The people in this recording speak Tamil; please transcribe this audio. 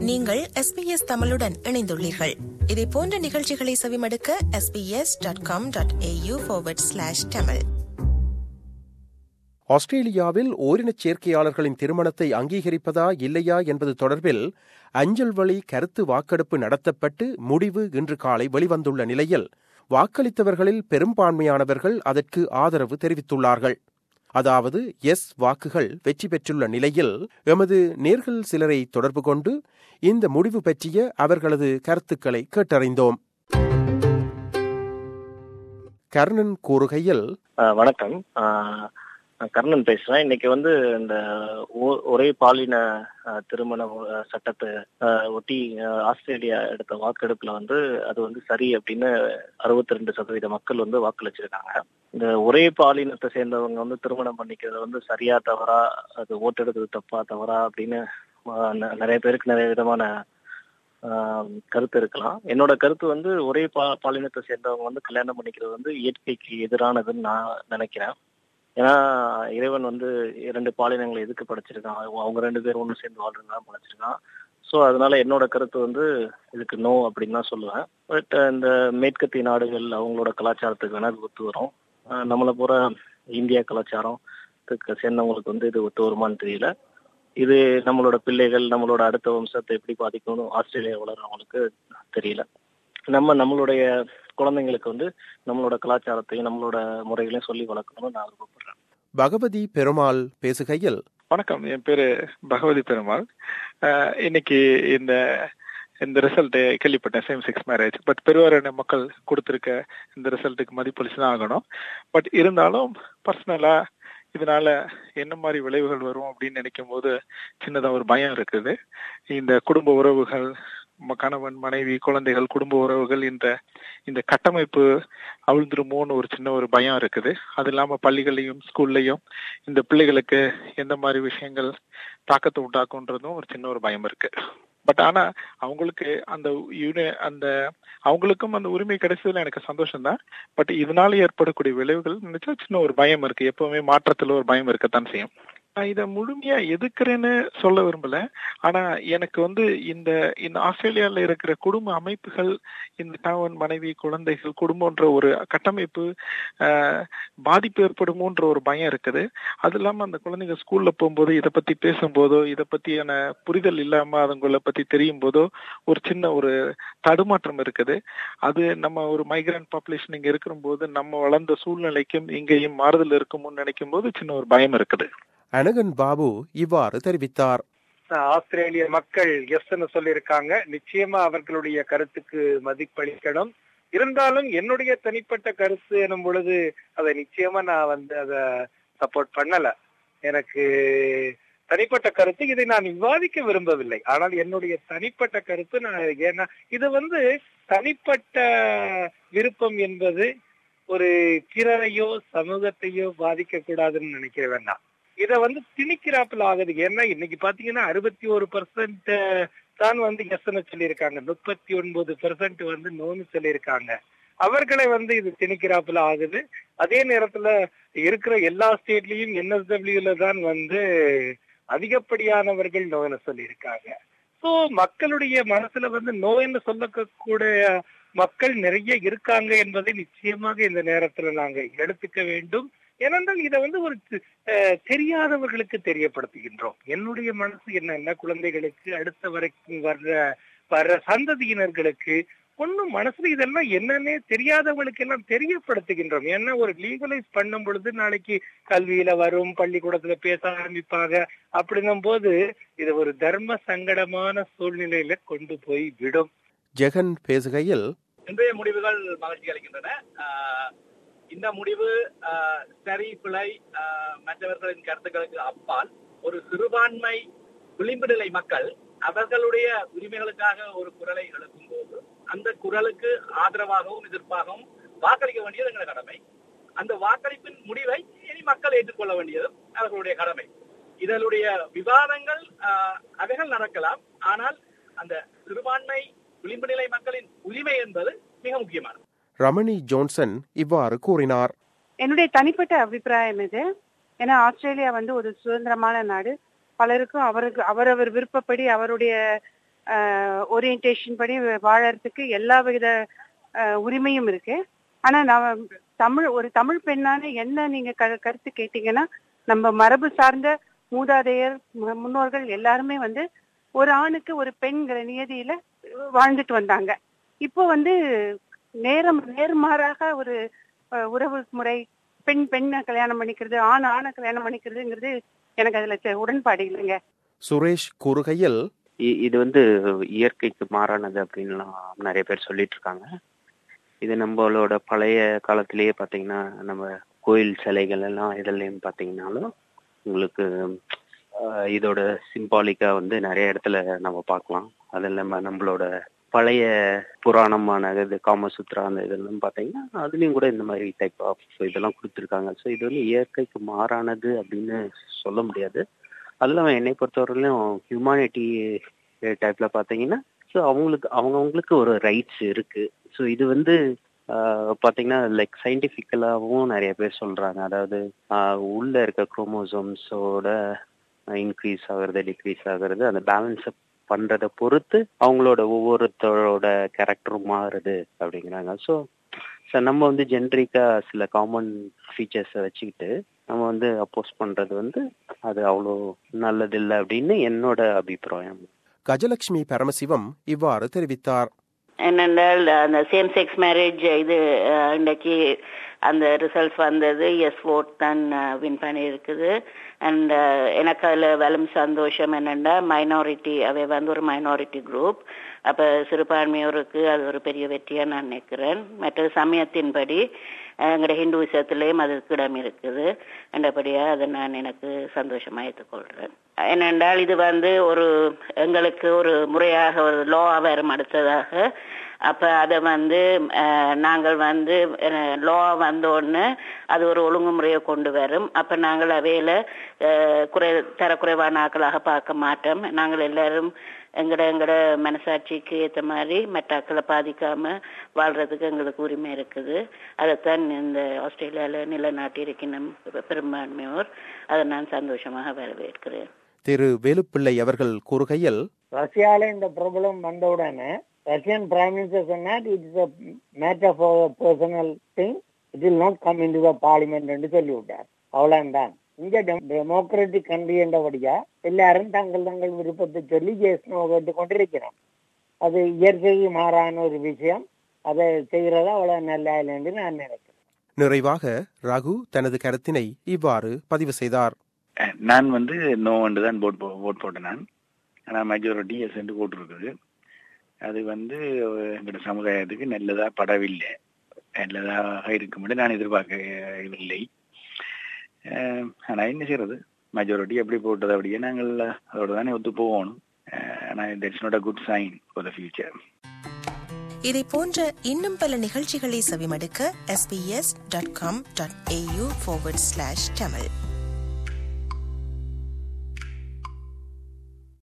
நீங்கள் எஸ்பிஎஸ் தமிழுடன் இணைந்துள்ளீர்கள் இதே போன்ற நிகழ்ச்சிகளை செவிமடுக்க SBS dot com dot AU slash Tamil ஆஸ்திரேலியாவில் ஓரினச் சேர்க்கையாளர்களின் திருமணத்தை அங்கீகரிப்பதா இல்லையா என்பது தொடர்பில் அஞ்சல் வழி கருத்து வாக்கெடுப்பு நடத்தப்பட்டு முடிவு இன்று காலை வெளிவந்துள்ள நிலையில் வாக்களித்தவர்களில் பெரும்பான்மையானவர்கள் அதற்கு ஆதரவு தெரிவித்துள்ளார்கள் அதாவது எஸ் வாக்குகள் வெற்றி பெற்றுள்ள நிலையில் எமது நேர்கள் சிலரை தொடர்பு கொண்டு இந்த முடிவு பற்றிய அவர்களது கருத்துக்களை கேட்டறிந்தோம் கர்ணன் கூறுகையில் ஆஹ் வணக்கம் ஆஹ் நான் கர்ணன் பேசுறேன் இன்னைக்கு வந்து இந்த ஒ- ஒரே பாலின ஆஹ், திருமண ஆஹ், சட்டத்தை ஆஹ், ஒட்டி ஆஹ், ஆஸ்திரேலியா எடுத்த வாக்கெடுப்புல வந்து அது வந்து சரி அப்படின்னு அறுபத்தி ரெண்டு சதவீத மக்கள் வந்து வாக்களிச்சிருக்காங்க இந்த ஒரே பாலினத்தை சேர்ந்தவங்க வந்து திருமணம் பண்ணிக்கிறது வந்து சரியா தவறா அது ஓட்டெடுக்கிறது தப்பா தவறா அப்படின்னு ஆஹ், ந- நிறைய பேருக்கு நிறைய விதமான ஆஹ், கருத்து இருக்கலாம் என்னோட கருத்து வந்து ஒரே பா பாலினத்தை சேர்ந்தவங்க வந்து கல்யாணம் பண்ணிக்கிறது வந்து இயற்கைக்கு எதிரானதுன்னு நான் நினைக்கிறேன் ஏன்னா இறைவன் வந்து இரண்டு பாலினங்களை எதுக்கு படைச்சிருக்கான் அவங்க- அவங்க ரெண்டு பேரும் ஒன்று சேர்ந்து வாழ்றதுதான் படைச்சிருக்கான் ஸோ அதனால என்னோட கருத்து வந்து இதுக்கு நோ அப்படின்னு தான் சொல்லுவேன் பட் இந்த மேற்கத்திய நாடுகள் அவங்களோட கலாச்சாரத்துக்கு வேணா இது ஒத்து வரும் ஆஹ் நம்மளை போற இந்தியா கலாச்சாரத்துக்கு சேர்ந்தவங்களுக்கு வந்து இது ஒத்து வருமான்னு தெரியல இது நம்மளோட பிள்ளைகள் நம்மளோட அடுத்த வம்சத்தை எப்படி பாதிக்கும்னு ஆஸ்திரேலியா வளர்றவங்களுக்கு தெரியல நம்ம நம்மளுடைய குழந்தைங்களுக்கு வந்து நம்மளோட கலாச்சாரத்தையும் நம்மளோட முறைகளையும் சொல்லி வளர்க்கணும்னு நான் விருப்பப்படுறேன் பகவதி பெருமாள் பேசுகையில் வணக்கம் என் பேரு பகவதி பெருமாள் அஹ், இன்னைக்கு இந்த இந்த ரிசல்ட் கேள்விப்பட்டேன் சேம் செக்ஸ் மேரேஜ் பட் பெருவாரியான மக்கள் கொடுத்திருக்க இந்த ரிசல்ட்டுக்கு மதிப்பளிச்சு தான் ஆகணும் பட் இருந்தாலும் பர்சனலா இதனால என்ன மாதிரி விளைவுகள் வரும் அப்படின்னு நினைக்கும் போது சின்னதா ஒரு பயம் இருக்குது இந்த குடும்ப உறவுகள் ம- கணவன் மனைவி குழந்தைகள் குடும்ப உறவுகள் இந்த இந்த கட்டமைப்பு அவிழ்ந்துருமோன்னு ஒரு சின்ன ஒரு பயம் இருக்குது அது இல்லாம பள்ளிகள்லயும் ஸ்கூல்லையும் இந்த பிள்ளைகளுக்கு எந்த மாதிரி விஷயங்கள் தாக்கத்தை உண்டாக்குன்றதும் ஒரு சின்ன ஒரு பயம் இருக்கு பட் ஆனா அவங்களுக்கு அந்த யூனி அந்த அவங்களுக்கும் அந்த உரிமை கிடைச்சதுல எனக்கு சந்தோஷம் தான் பட் இதனால ஏற்படக்கூடிய விளைவுகள் நினைச்சா சின்ன ஒரு பயம் இருக்கு எப்பவுமே மாற்றத்துல ஒரு பயம் இருக்கத்தான் செய்யும் நான் இதை முழுமையா எதுக்குறேன்னு சொல்ல விரும்பல ஆனா எனக்கு வந்து இந்த இந்த ஆஸ்திரேலியால இருக்கிற குடும்ப அமைப்புகள் இந்த கணவன் மனைவி குழந்தைகள் குடும்பம்ன்ற ஒரு கட்டமைப்பு ஆஹ், பாதிப்பு ஏற்படுமோன்ற ஒரு பயம் இருக்குது அது இல்லாம அந்த குழந்தைங்க ஸ்கூல்ல போகும்போது இதை பத்தி பேசும்போதோ இதை பத்தியான புரிதல் இல்லாம அதுங்களை பத்தி தெரியும் போதோ ஒரு சின்ன ஒரு தடுமாற்றம் இருக்குது அது நம்ம ஒரு மைக்ரண்ட் பாப்புலேஷன் இங்க இருக்கும்போது நம்ம வளர்ந்த சூழ்நிலைக்கும் இங்கேயும் மாறுதல் இருக்குமோன்னு நினைக்கும் போது சின்ன ஒரு பயம் இருக்குது அனகன் பாபு இவ்வாறு தெரிவித்தார் ஆஸ்திரேலிய மக்கள் எஸ்ன்னு சொல்லியிருக்காங்க நிச்சயமா அவர்களுடைய கருத்துக்கு மதிப்பளிக்கணும் இருந்தாலும் என்னுடைய தனிப்பட்ட கருத்து எனும் பொழுது அதை நிச்சயமா நான் வந்து அதை சப்போர்ட் பண்ணல எனக்கு தனிப்பட்ட கருத்து இதை நான் விவாதிக்க விரும்பவில்லை ஆனால் என்னுடைய தனிப்பட்ட கருத்து நான் ஏன்னா இது வந்து தனிப்பட்ட விருப்பம் என்பது ஒரு பிறரையோ சமூகத்தையோ பாதிக்க கூடாதுன்னு நினைக்கிறேன் நான் இத வந்து திணிக்கிறாப்புல ஆகுது ஏன்னா இன்னைக்கு பாத்தீங்கன்னா அறுபத்தி ஒரு பர்சன்ட் தான் வந்து எஸ்ன்னு சொல்லியிருக்காங்க முப்பத்தி ஒன்பது பெர்சன்ட் வந்து நோன்னு சொல்லியிருக்காங்க அவர்களை வந்து இது திணிக்கிறாப்புல ஆகுது அதே நேரத்துல இருக்கிற எல்லா ஸ்டேட்லயும் என்எஸ்டபிள்யூல தான் வந்து அதிகப்படியானவர்கள் நோன்னு சொல்லியிருக்காங்க சோ மக்களுடைய மனசுல வந்து நோய்னு சொல்லக்கூடிய மக்கள் நிறைய இருக்காங்க என்பதை நிச்சயமாக இந்த நேரத்துல நாங்க எடுத்துக்க வேண்டும் ஏனென்றால் இதை வந்து ஒரு அஹ், தெரியாதவர்களுக்கு தெரியப்படுத்துகின்றோம் என்னுடைய மனசு என்னென்ன குழந்தைகளுக்கு அடுத்த வரைக்கும் வர்ற வர்ற சந்ததியினர்களுக்கு ஒன்னும் மனசுல இதெல்லாம் என்னன்னே தெரியாதவங்களுக்கு எல்லாம் தெரியப்படுத்துகின்றோம் ஏன்னா ஒரு லீகலைஸ் பண்ணும் பொழுது நாளைக்கு கல்வியில வரும் பள்ளிக்கூடத்துல பேச ஆரம்பிப்பாங்க அப்படின்னும் போது இது ஒரு தர்ம சங்கடமான சூழ்நிலையில கொண்டு போய் விடும் ஜெகன் பேசுகையில் இன்றைய முடிவுகள் மகிழ்ச்சி அளிக்கின்றன ஆஹ் இந்த முடிவு ஆஹ் சரி பிழை ஆஹ் மற்றவர்களின் கருத்துக்களுக்கு அப்பால் ஒரு சிறுபான்மை விளிம்பு நிலை மக்கள் அவர்களுடைய உரிமைகளுக்காக ஒரு குரலை எழுப்பும் போது அந்த குரலுக்கு ஆதரவாகவும் எதிர்ப்பாகவும் வாக்களிக்க வேண்டியது எங்கள் கடமை அந்த வாக்களிப்பின் முடிவை இனி மக்கள் ஏற்றுக்கொள்ள வேண்டியதும் அவர்களுடைய கடமை இதனுடைய விவாதங்கள் ஆஹ் அவைகள் நடக்கலாம் ஆனால் அந்த சிறுபான்மை விளிம்பு நிலை மக்களின் உரிமை என்பது மிக முக்கியமானது ரமணி ஜோன்சன் இவ்வாறு கூறினார் என்னுடைய தனிப்பட்ட அபிப்பிராயம் இது ஏன்னா ஆஸ்திரேலியா வந்து ஒரு சுதந்திரமான நாடு பலருக்கும் அவருக்கு அவரவர் விருப்பப்படி அவருடைய ஓரியன்டேஷன் படி வாழறதுக்கு எல்லா வித அஹ், உரிமையும் இருக்கு ஆனா நான் தமிழ் ஒரு தமிழ் பெண்ணான என்ன நீங்க க- கருத்து கேட்டீங்கன்னா நம்ம மரபு சார்ந்த மூதாதையர் மு- முன்னோர்கள் எல்லாருமே வந்து ஒரு ஆணுக்கு ஒரு பெண்கிற நியதியில வாழ்ந்துட்டு வந்தாங்க இப்போ வந்து நேரம் நேர்மாறாக ஒரு அஹ், உறவு முறை பெண் பெண்ணை கல்யாணம் பண்ணிக்கிறது ஆண் ஆணை கல்யாணம் பண்ணிக்கிறதுங்கிறது எனக்கு அதுல ச- உடன்பாடு இல்லைங்க சுரேஷ் கூறுகையில் இ- இது வந்து இயற்கைக்கு மாறானது அப்படின்லாம் நிறைய பேர் சொல்லிட்டு இருக்காங்க இது நம்மளோட பழைய காலத்திலேயே பார்த்தீங்கன்னா நம்ம கோயில் சிலைகள் எல்லாம் இதுலயும் பார்த்தீங்கன்னாலும் உங்களுக்கு ஆஹ், இதோட சிம்பாலிக்கா வந்து நிறைய இடத்துல நம்ம பார்க்கலாம் அது இல்லாம நம்மளோட பழைய புராணமான இது காமசூத்ரா அந்த இதெல்லாம் பார்த்தீங்கன்னா அதுலயும் கூட இந்த மாதிரி டைப் ஆஃப் இதெல்லாம் கொடுத்துருக்காங்க ஸோ இது வந்து இயற்கைக்கு மாறானது அப்படின்னு சொல்ல முடியாது அதில் என்னை பொறுத்தவரையிலும் ஹியூமானிட்டி டைப்ல பார்த்தீங்கன்னா ஸோ அவங்களுக்கு அவங்கவுங்களுக்கு ஒரு ரைட்ஸ் இருக்கு ஸோ இது வந்து ஆஹ், பார்த்தீங்கன்னா லைக் சயின்டிஃபிக்கலாகவும் நிறைய பேர் சொல்றாங்க அதாவது ஆஹ், உள்ள இருக்க குரோமோசோம்ஸோட இன்க்ரீஸ் ஆகுறது டிக்ரீஸ் ஆகுறது அந்த பேலன்ஸ் பண்றதை பொறுத்து அவங்களோட ஒவ்வொருத்தரோட கேரக்டரும் மாறுது அப்படிங்கிறாங்க ஸோ ஸோ நம்ம வந்து ஜென்ரிக்கா சில காமன் ஃபீச்சர்ஸை வச்சுக்கிட்டு நம்ம வந்து அப்போஸ் பண்றது வந்து அது அவ்வளோ நல்லதில்லை அப்படின்னு என்னோட அபிப்பிராயம் கஜலட்சுமி பரமசிவம் இவ்வாறு தெரிவித்தார் என்னென்றால் அந்த சேம் செக்ஸ் மேரேஜ் இது அஹ், இன்னைக்கு அந்த ரிசல்ட்ஸ் வந்தது எஸ் ஓட் தான் வின் பண்ணியிருக்குது அண்ட் எனக்கு அதில் வலும் சந்தோஷம் என்னென்னா மைனாரிட்டி அவை வந்து ஒரு மைனாரிட்டி குரூப் அப்போ சிறுபான்மையோருக்கு அது ஒரு பெரிய வெற்றியாக நான் நினைக்கிறேன் மற்ற சமயத்தின்படி அஹ், எங்களோட ஹிந்துவிசத்துலேயும் அதுக்கு இடம் இருக்குது என்றபடியாக அதை நான் எனக்கு சந்தோஷமாக ஏற்றுக்கொள்கிறேன் என்னென்றால் இது வந்து ஒரு எங்களுக்கு ஒரு முறையாக ஒரு லோ வரும் அடுத்ததாக அப்ப அதை வந்து அஹ், நாங்கள் வந்து லோ வந்தோடனே அது ஒரு ஒழுங்குமுறையை கொண்டு வரும் அப்ப நாங்கள் அவையில அஹ், குறை தரக்குறைவான ஆக்களாக பார்க்க மாட்டோம் நாங்கள் எல்லாரும் எங்கட எங்கட மனசாட்சிக்கு ஏத்த மாதிரி மெட்டாக்களை பாதிக்காம வாழ்றதுக்கு எங்களுக்கு உரிமை இருக்குது அதைத்தான் இந்த ஆஸ்திரேலியால நிலைநாட்டி இருக்கின்ற பெரும்பான்மையோர் அதை நான் சந்தோஷமாக வரவேற்கிறேன் திரு வேலுப்பிள்ளை அவர்கள் கூறுகையில் ரஷ்யால இந்த ப்ராப்ளம் வந்த உடனே ரஷ்யன் பிரைம் மினிஸ்டர் சொன்னார் it is a matter for personal thing it will not come into the parliament என்று சொல்லிவிட்டார் அவ்வளவுதான் இங்க டெமோக்ராட்டிக் கண்ட்ரி என்றபடியா எல்லாரும் தங்கள் தங்கள் விருப்பத்தை சொல்லி ஜேஸ்னோ கேட்டு கொண்டிருக்கிறோம் அது இயற்கைக்கு மாறான ஒரு விஷயம் அதை செய்யறது அவ்வளவு நல்லா இல்லை என்று நான் நினைக்கிறேன் நிறைவாக ரகு தனது கருத்தினை இவ்வாறு பதிவு செய்தார் நான் வந்து நோ என்று தான் போட் ஓட் போட்டேன் நான் ஆனால் மெஜாரிட்டி எஸ் என்று போட்டிருக்குது அது வந்து எங்களோட சமுதாயத்துக்கு நல்லதா படவில்லை நல்லதாக இருக்கும்படி நான் எதிர்பார்க்கவில்லை அஹ் ஆனா என்ன செய்யறது மெஜாரிட்டி எப்படி போட்டது அப்படியே நாங்கள் அதோட தானே ஒத்து போகணும் ஆனால் that's not a good sign for the future இதை போன்ற இன்னும் பல நிகழ்ச்சிகளை செவிமடுக்க sbs.com.au forward slash tamil